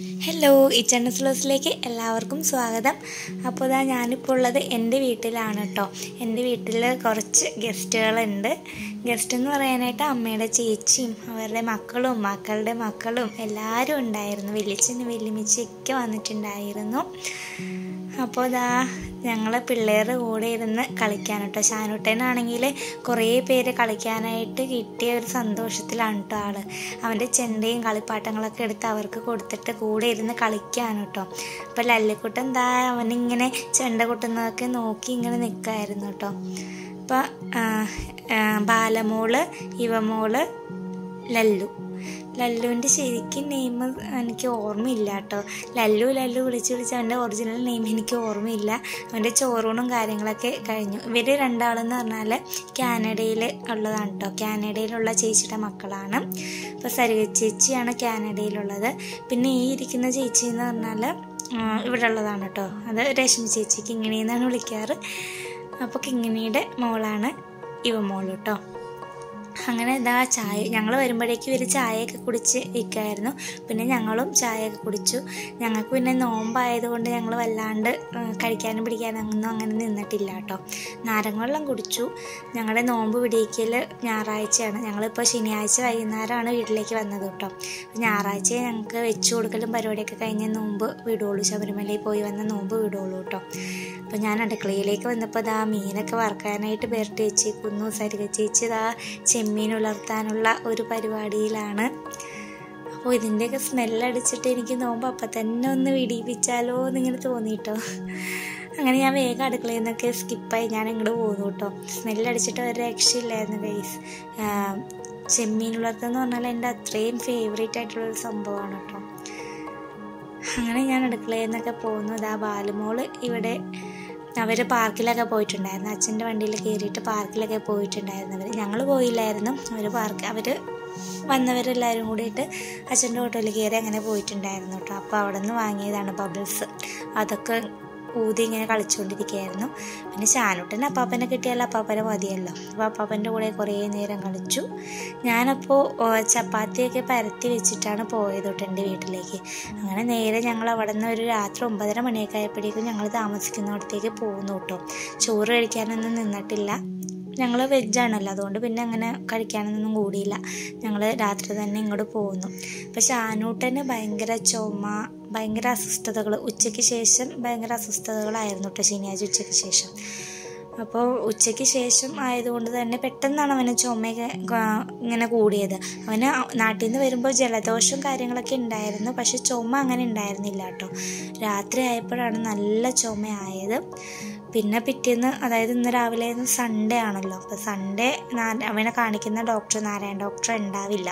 hello ഇച്ചണ്ണ സ്ലോസിലേക്ക് എല്ലാവർക്കും സ്വാഗതം അപ്പോൾ ഇതാ ഞാനിപ്പോൾ ഉള്ളത് എൻ്റെ വീട്ടിലാണ് കേട്ടോ എൻ്റെ വീട്ടിൽ കുറച്ച് ഗസ്റ്റുകളുണ്ട് ഗസ്റ്റ് എന്ന് പറയാനായിട്ട് അമ്മയുടെ ചേച്ചിയും അവരുടെ മക്കളും മക്കളുടെ മക്കളും എല്ലാവരും ഉണ്ടായിരുന്നു വലിയച്ഛനും വലിയമ്മച്ചയൊക്കെ വന്നിട്ടുണ്ടായിരുന്നു അപ്പോൾ ഇതാ ഞങ്ങൾ പിള്ളേരുടെ കൂടെ ഇരുന്ന് കളിക്കാൻ കേട്ടോ ഷാനുട്ടനാണെങ്കിൽ കുറേ പേര് കളിക്കാനായിട്ട് കിട്ടിയ ഒരു സന്തോഷത്തിലാണ് കേട്ടോ ആള് അവൻ്റെ ചെണ്ടയും കളിപ്പാട്ടങ്ങളൊക്കെ എടുത്ത് അവർക്ക് കൊടുത്തിട്ട് കൂടെ ഇരുന്ന് കളിക്കാണ് കേട്ടോ അപ്പോൾ ലല്ലിക്കുട്ടൻ എന്താ അവനിങ്ങനെ ചെണ്ട കൊട്ടുന്നതൊക്കെ നോക്കി ഇങ്ങനെ നിൽക്കായിരുന്നു കേട്ടോ അപ്പോൾ ബാലമോള് ഇവമോള് ലല്ലു ലല്ലുവിൻ്റെ ശരിക്കും നെയിം എനിക്ക് ഓർമ്മയില്ല കേട്ടോ ലല്ലു ലല്ലു വിളിച്ച് വിളിച്ച് അവൻ്റെ ഒറിജിനൽ നെയിം എനിക്ക് ഓർമ്മയില്ല അവൻ്റെ ചോറൂണും കാര്യങ്ങളൊക്കെ കഴിഞ്ഞു ഇവർ രണ്ടാളെന്ന് പറഞ്ഞാൽ കാനഡയിൽ ഉള്ളതാണ് കേട്ടോ കാനഡയിലുള്ള ചേച്ചിയുടെ മക്കളാണ് അപ്പോൾ സരിക ചേച്ചിയാണ് കാനഡയിലുള്ളത് പിന്നെ ഈ ഇരിക്കുന്ന ചേച്ചി എന്ന് പറഞ്ഞാൽ ഇവിടെ ഉള്ളതാണ് കേട്ടോ അത് രശ്മി ചേച്ചി കിങ്ങിണി എന്നാണ് വിളിക്കാറ് അപ്പോൾ കിങ്ങിണിയുടെ മോളാണ് ഇവ മോൾ കേട്ടോ അങ്ങനെ ഇതാ ചായ ഞങ്ങൾ വരുമ്പോഴേക്കും ഇവർ ചായയൊക്കെ കുടിച്ച് ഇരിക്കുമായിരുന്നു പിന്നെ ഞങ്ങളും ചായയൊക്കെ കുടിച്ചു ഞങ്ങൾക്ക് പിന്നെ നോമ്പായതുകൊണ്ട് ഞങ്ങൾ വല്ലാണ്ട് കഴിക്കാനും പിടിക്കാനും ഒന്നും അങ്ങനെ നിന്നിട്ടില്ല കേട്ടോ നാരങ്ങവെള്ളം കുടിച്ചു ഞങ്ങളുടെ നോമ്പ് പിടിക്കൽ ഞായറാഴ്ചയാണ് ഞങ്ങളിപ്പോൾ ശനിയാഴ്ച വൈകുന്നേരമാണ് വീട്ടിലേക്ക് വന്നത് കേട്ടോ ഞായറാഴ്ച ഞങ്ങൾക്ക് വെച്ച് കൊടുക്കലും പരിപാടിയൊക്കെ കഴിഞ്ഞ് നോമ്പ് വിടുള്ളൂ ശബരിമലയിൽ പോയി വന്ന നോമ്പ് വിടുള്ളൂ കേട്ടോ അപ്പോൾ ഞാൻ അടുക്കളയിലേക്ക് വന്നപ്പോൾ ഇതാ മീനൊക്കെ വറുക്കാനായിട്ട് പുരട്ടി വെച്ചേക്കുന്നു സരിക ചേച്ചി ഇതാ ചെമ്മീൻ ഉലർത്താനുള്ള ഒരു പരിപാടിയിലാണ് അപ്പോൾ ഇതിൻ്റെയൊക്കെ സ്മെല്ലടിച്ചിട്ട് എനിക്ക് നോമ്പ് അപ്പം തന്നെ ഒന്ന് വിടിയിപ്പിച്ചാലോ എന്നിങ്ങനെ തോന്നിയിട്ടോ അങ്ങനെ ഞാൻ വേഗം അടുക്കളയിൽ നിന്നൊക്കെ സ്കിപ്പായി ഞാൻ ഇങ്ങോട്ട് പോകുന്നു കേട്ടോ സ്മെല്ലടിച്ചിട്ട് ഒരു രക്ഷയില്ലായിരുന്നു ഗൈസ് ചെമ്മീൻ ഉലർത്തെന്ന് പറഞ്ഞാൽ എൻ്റെ അത്രയും ഫേവറേറ്റ് ആയിട്ടുള്ളൊരു സംഭവമാണ് കേട്ടോ അങ്ങനെ ഞാൻ അടുക്കളയിൽ നിന്നൊക്കെ പോകുന്നു ഇതാ ബാലുമോള് ഇവിടെ അവർ പാർക്കിലൊക്കെ പോയിട്ടുണ്ടായിരുന്നു അച്ഛൻ്റെ വണ്ടിയിൽ കയറിയിട്ട് പാർക്കിലൊക്കെ പോയിട്ടുണ്ടായിരുന്നു അവർ ഞങ്ങൾ പോയില്ലായിരുന്നു അവർ പാർക്ക് അവർ വന്നവരെല്ലാവരും കൂടിയിട്ട് അച്ഛൻ്റെ ഓട്ടോയിൽ കയറി അങ്ങനെ പോയിട്ടുണ്ടായിരുന്നു കേട്ടോ അപ്പോൾ അവിടെ നിന്ന് വാങ്ങിയതാണ് ബബിൾസ് അതൊക്കെ ഊതി ഇങ്ങനെ കളിച്ചുകൊണ്ടിരിക്കുകയായിരുന്നു പിന്നെ ശാനുട്ടൻ അപ്പാപ്പനെ കിട്ടിയാൽ അപ്പാപ്പനെ മതിയല്ലോ അപ്പോൾ അപ്പാപ്പൻ്റെ കൂടെ കുറേ നേരം കളിച്ചു ഞാനപ്പോൾ ചപ്പാത്തിയൊക്കെ പരത്തി വെച്ചിട്ടാണ് പോയത് തൊട്ട് എൻ്റെ വീട്ടിലേക്ക് അങ്ങനെ നേരെ ഞങ്ങൾ അവിടെ നിന്ന് ഒരു രാത്രി ഒമ്പതര മണിയൊക്കെ ആയപ്പോഴേക്കും ഞങ്ങൾ താമസിക്കുന്നിടത്തേക്ക് പോകുന്നു കേട്ടോ ചോറ് കഴിക്കാനൊന്നും നിന്നിട്ടില്ല ഞങ്ങൾ വെജാണല്ലോ അതുകൊണ്ട് പിന്നെ അങ്ങനെ കഴിക്കാനൊന്നും കൂടിയില്ല ഞങ്ങൾ രാത്രി തന്നെ ഇങ്ങോട്ട് പോകുന്നു അപ്പോൾ ഷാനൂട്ടന് ഭയങ്കര ചുമ ഭയങ്കര അസ്വസ്ഥതകൾ ഉച്ചയ്ക്ക് ശേഷം ഭയങ്കര അസ്വസ്ഥതകളായിരുന്നു കേട്ടോ ശനിയാഴ്ച ഉച്ചയ്ക്ക് ശേഷം അപ്പോൾ ഉച്ചയ്ക്ക് ശേഷം ആയതുകൊണ്ട് തന്നെ പെട്ടെന്നാണ് അവന് ചുമയൊക്കെ ഇങ്ങനെ കൂടിയത് അവന് നാട്ടിൽ നിന്ന് വരുമ്പോൾ ജലദോഷവും കാര്യങ്ങളൊക്കെ ഉണ്ടായിരുന്നു പക്ഷെ ചുമ അങ്ങനെ ഉണ്ടായിരുന്നില്ല കേട്ടോ രാത്രി ആയപ്പോഴാണ് നല്ല ചുമയായത് പിന്നെ പിറ്റേന്ന് അതായത് ഇന്ന് രാവിലെ സൺഡേ ആണല്ലോ അപ്പോൾ സൺഡേ അവനെ കാണിക്കുന്ന ഡോക്ടർ നാരായണ ഡോക്ടർ ഉണ്ടാവില്ല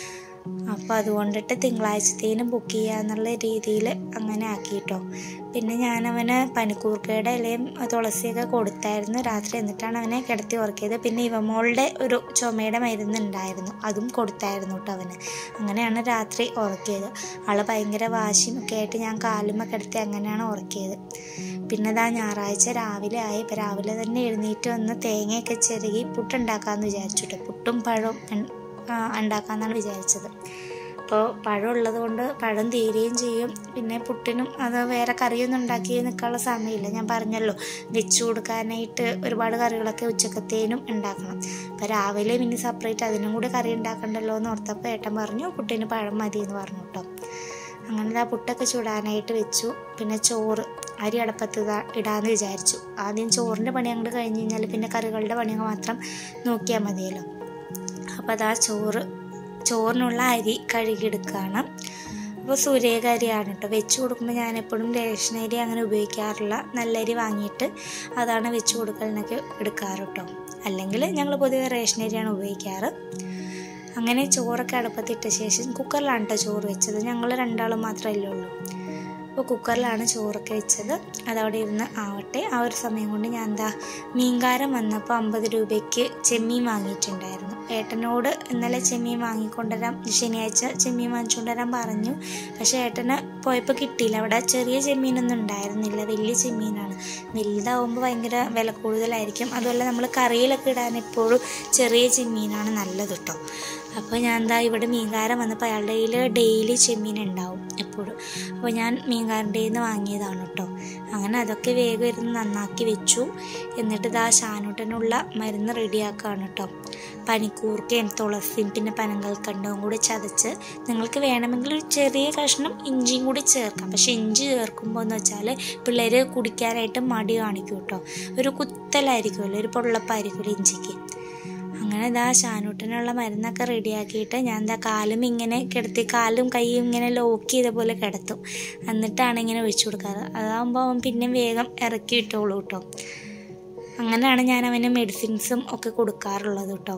അപ്പോൾ അതുകൊണ്ടിട്ട് തിങ്കളാഴ്ചത്തേനും ബുക്ക് ചെയ്യുക എന്നുള്ള രീതിയിൽ അങ്ങനെ ആക്കിയിട്ടോ പിന്നെ ഞാൻ അവന് പനിക്കൂർക്കയുടെ ഇലയും തുളസിയൊക്കെ കൊടുത്തായിരുന്നു രാത്രി എന്നിട്ടാണ് അവനെ കിടത്തി ഉറക്കിയത് പിന്നെ ഇവമോളുടെ ഒരു ചുമയുടെ മരുന്ന് ഉണ്ടായിരുന്നു അതും കൊടുത്തായിരുന്നു കേട്ടോ അവന് അങ്ങനെയാണ് രാത്രി ഉറക്കിയത് ആള് ഭയങ്കര വാശിയും ഒക്കെ ആയിട്ട് ഞാൻ കാലുമ്മ കിടത്തി അങ്ങനെയാണ് ഉറക്കിയത് പിന്നെ ഇതാ ഞായറാഴ്ച രാവിലെ ആയി ഇപ്പം രാവിലെ തന്നെ എഴുന്നേറ്റ് വന്ന് തേങ്ങയൊക്കെ ചെറുകി പുട്ടുണ്ടാക്കാമെന്ന് വിചാരിച്ചു പുട്ടും പഴവും ഉണ്ടാക്കാമെന്നാണ് വിചാരിച്ചത് അപ്പോൾ പഴം ഉള്ളത് കൊണ്ട് പഴം തീരുകയും ചെയ്യും പിന്നെ പുട്ടിനും അത് വേറെ കറിയൊന്നും ഉണ്ടാക്കി നിൽക്കാനുള്ള സമയമില്ല ഞാൻ പറഞ്ഞല്ലോ വെച്ച് കൊടുക്കാനായിട്ട് ഒരുപാട് കറികളൊക്കെ ഉച്ചക്കത്തേനും ഉണ്ടാക്കണം അപ്പോൾ രാവിലെ പിന്നെ സെപ്പറേറ്റ് അതിനും കൂടി കറി ഉണ്ടാക്കണ്ടല്ലോ എന്ന് ഓർത്തപ്പോൾ ഏട്ടൻ പറഞ്ഞു പുട്ടിന് പഴം മതി എന്ന് പറഞ്ഞു കേട്ടോ അങ്ങനെ ആ പുട്ടൊക്കെ ചൂടാനായിട്ട് വെച്ചു പിന്നെ ചോറ് അരി അടപ്പത്ത് ഇടാമെന്ന് വിചാരിച്ചു ആദ്യം ചോറിൻ്റെ പണി അങ്ങോട്ട് കഴിഞ്ഞ് കഴിഞ്ഞാൽ പിന്നെ കറികളുടെ പണി മാത്രം നോക്കിയാൽ മതിയല്ലോ അപ്പോൾ അതാ ചോറ് ചോറിനുള്ള അരി കഴുകിയെടുക്കുകയാണ് അപ്പോൾ സൂര്യേക അരിയാണ് കേട്ടോ വെച്ച് കൊടുക്കുമ്പോൾ ഞാൻ എപ്പോഴും റേഷൻ അരി അങ്ങനെ ഉപയോഗിക്കാറില്ല നല്ല അരി വാങ്ങിയിട്ട് അതാണ് വെച്ച് കൊടുക്കലിനൊക്കെ എടുക്കാറ് കേട്ടോ അല്ലെങ്കിൽ ഞങ്ങൾ പൊതുവെ റേഷൻ അരിയാണ് ഉപയോഗിക്കാറ് അങ്ങനെ ചോറൊക്കെ അടുപ്പത്തിട്ട ശേഷം കുക്കറിലാണ് കേട്ടോ ചോറ് വെച്ചത് ഞങ്ങൾ രണ്ടാളും മാത്രമല്ലേ ഉള്ളൂ അപ്പോൾ കുക്കറിലാണ് ചോറൊക്കെ വെച്ചത് അതവിടെ ഇരുന്ന് ആവട്ടെ ആ ഒരു സമയം കൊണ്ട് ഞാൻ എന്താ മീൻകാരം വന്നപ്പോൾ അമ്പത് രൂപയ്ക്ക് ചെമ്മീൻ വാങ്ങിയിട്ടുണ്ടായിരുന്നു ഏട്ടനോട് ഇന്നലെ ചെമ്മീൻ വാങ്ങിക്കൊണ്ടുവരാൻ ശനിയാഴ്ച ചെമ്മീൻ വാങ്ങിച്ചുകൊണ്ടുവരാൻ പറഞ്ഞു പക്ഷേ ഏട്ടന് പോയപ്പോൾ കിട്ടിയില്ല അവിടെ ചെറിയ ചെമ്മീനൊന്നും ഉണ്ടായിരുന്നില്ല വലിയ ചെമ്മീനാണ് വലുതാവുമ്പോൾ ഭയങ്കര വില കൂടുതലായിരിക്കും അതുപോലെ നമ്മൾ കറിയിലൊക്കെ ഇടാൻ എപ്പോഴും ചെറിയ ചെമ്മീനാണ് നല്ലത് കേട്ടോ അപ്പോൾ ഞാൻ എന്താ ഇവിടെ മീൻകാരൻ വന്നപ്പോൾ അയാളുടെ കയ്യിൽ ഡെയിലി ചെമ്മീൻ ഉണ്ടാവും എപ്പോഴും അപ്പോൾ ഞാൻ മീൻകാരൻ്റെ നിന്ന് വാങ്ങിയതാണ് കേട്ടോ അങ്ങനെ അതൊക്കെ വേഗം ഇരുന്ന് നന്നാക്കി വെച്ചു എന്നിട്ട് ഇതാ ഷാനൂട്ടനുള്ള മരുന്ന് റെഡിയാക്കുകയാണ് കേട്ടോ പനിക്കൂർക്കയും തുളസിയും പിന്നെ പനങ്കൽക്കണ്ടവും കൂടി ചതച്ച് നിങ്ങൾക്ക് വേണമെങ്കിൽ ഒരു ചെറിയ കഷ്ണം ഇഞ്ചിയും കൂടി ചേർക്കാം പക്ഷെ ഇഞ്ചി ചേർക്കുമ്പോൾ എന്ന് വെച്ചാൽ പിള്ളേർ കുടിക്കാനായിട്ട് മടി കാണിക്കും കേട്ടോ ഒരു കുത്തലായിരിക്കുമല്ലോ ഒരു പൊള്ളപ്പായിരിക്കുമല്ലോ ഇഞ്ചിക്ക് അങ്ങനെ ഇതാ ഷാനൂട്ടിനുള്ള മരുന്നൊക്കെ റെഡിയാക്കിയിട്ട് ഞാൻ എന്താ കാലും ഇങ്ങനെ കിടത്തി കാലും കൈയും ഇങ്ങനെ ലോക്ക് ചെയ്ത പോലെ കിടത്തും എന്നിട്ടാണ് ഇങ്ങനെ ഒഴിച്ചു കൊടുക്കാറ് അതാകുമ്പോൾ അവൻ പിന്നെ വേഗം ഇറക്കി ഇട്ടോളൂ കേട്ടോ അങ്ങനെയാണ് ഞാൻ അവന് മെഡിസിൻസും ഒക്കെ കൊടുക്കാറുള്ളത് കേട്ടോ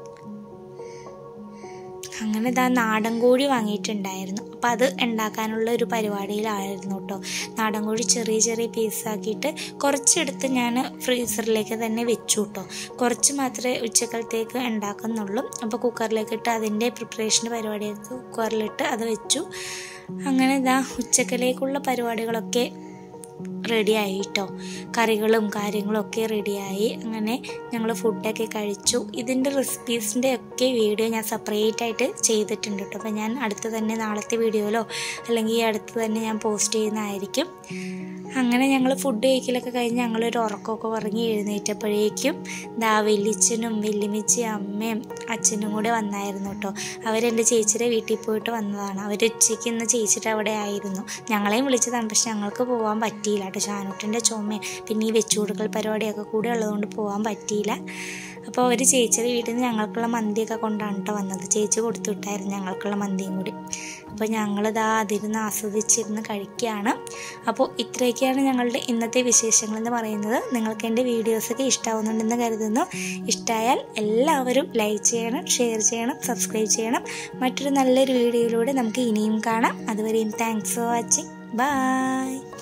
അങ്ങനെ ഇതാ നാടൻ കോഴി വാങ്ങിയിട്ടുണ്ടായിരുന്നു അപ്പോൾ അത് ഉണ്ടാക്കാനുള്ള ഒരു പരിപാടിയിലായിരുന്നു കേട്ടോ നാടൻ കോഴി ചെറിയ ചെറിയ പീസാക്കിയിട്ട് കുറച്ചെടുത്ത് ഞാൻ ഫ്രീസറിലേക്ക് തന്നെ വെച്ചു കേട്ടോ കുറച്ച് മാത്രമേ ഉച്ചക്കലത്തേക്ക് ഉണ്ടാക്കുന്നുള്ളൂ അപ്പോൾ കുക്കറിലേക്ക് ഇട്ട് അതിൻ്റെ പ്രിപ്പറേഷൻ്റെ പരിപാടിയൊക്കെ കുക്കറിലിട്ട് അത് വെച്ചു അങ്ങനെ ഇതാ ഉച്ചക്കലേക്കുള്ള പരിപാടികളൊക്കെ റെഡിയായി കേട്ടോ കറികളും കാര്യങ്ങളും ഒക്കെ റെഡിയായി അങ്ങനെ ഞങ്ങൾ ഫുഡൊക്കെ കഴിച്ചു ഇതിൻ്റെ റെസിപ്പീസിൻ്റെ ഒക്കെ വീഡിയോ ഞാൻ സെപ്പറേറ്റ് ആയിട്ട് ചെയ്തിട്ടുണ്ട് കേട്ടോ അപ്പോൾ ഞാൻ അടുത്ത് തന്നെ നാളത്തെ വീഡിയോയിലോ അല്ലെങ്കിൽ ഈ അടുത്ത് തന്നെ ഞാൻ പോസ്റ്റ് ചെയ്യുന്നതായിരിക്കും അങ്ങനെ ഞങ്ങൾ ഫുഡ് കഴിക്കലൊക്കെ കഴിഞ്ഞ് ഞങ്ങളൊരു ഉറക്കമൊക്കെ ഉറങ്ങി എഴുന്നേറ്റപ്പോഴേക്കും ദാ വലിയച്ഛനും വലിയമ്മച്ചി അമ്മയും അച്ഛനും കൂടെ വന്നായിരുന്നു കേട്ടോ അവരെൻ്റെ ചേച്ചിയുടെ വീട്ടിൽ പോയിട്ട് വന്നതാണ് അവർ ഉച്ചയ്ക്ക് ഇന്ന് ചേച്ചിയുടെ അവിടെ ആയിരുന്നു ഞങ്ങളെയും വിളിച്ചതാണ് പക്ഷെ ഞങ്ങൾക്ക് പോകാൻ പറ്റിയില്ല കേട്ടോ ഷാനൂട്ടിൻ്റെ ചുമയും പിന്നെ ഈ വെച്ചു കൊടുക്കൽ പരിപാടിയൊക്കെ കൂടെ ഉള്ളതുകൊണ്ട് പോകാൻ പറ്റിയില്ല അപ്പോൾ അവർ ചേച്ചിയുടെ വീട്ടിൽ നിന്ന് ഞങ്ങൾക്കുള്ള മന്തിയൊക്കെ കൊണ്ടാണ് കേട്ടോ വന്നത് ചേച്ചി കൊടുത്തു വിട്ടായിരുന്നു ഞങ്ങൾക്കുള്ള മന്തിയും കൂടി അപ്പോൾ ഞങ്ങളിതാ അതിരുന്ന് ആസ്വദിച്ചിരുന്ന് കഴിക്കുകയാണ് അപ്പോൾ ഇത്രയൊക്കെയാണ് ഞങ്ങളുടെ ഇന്നത്തെ വിശേഷങ്ങൾ എന്ന് പറയുന്നത് നിങ്ങൾക്ക് എൻ്റെ വീഡിയോസൊക്കെ ഇഷ്ടമാവുന്നുണ്ടെന്ന് കരുതുന്നു ഇഷ്ടമായാൽ എല്ലാവരും ലൈക്ക് ചെയ്യണം ഷെയർ ചെയ്യണം സബ്സ്ക്രൈബ് ചെയ്യണം മറ്റൊരു നല്ലൊരു വീഡിയോയിലൂടെ നമുക്ക് ഇനിയും കാണാം അതുവരെയും താങ്ക്സ് ഫോർ വാച്ചിങ് ബൈ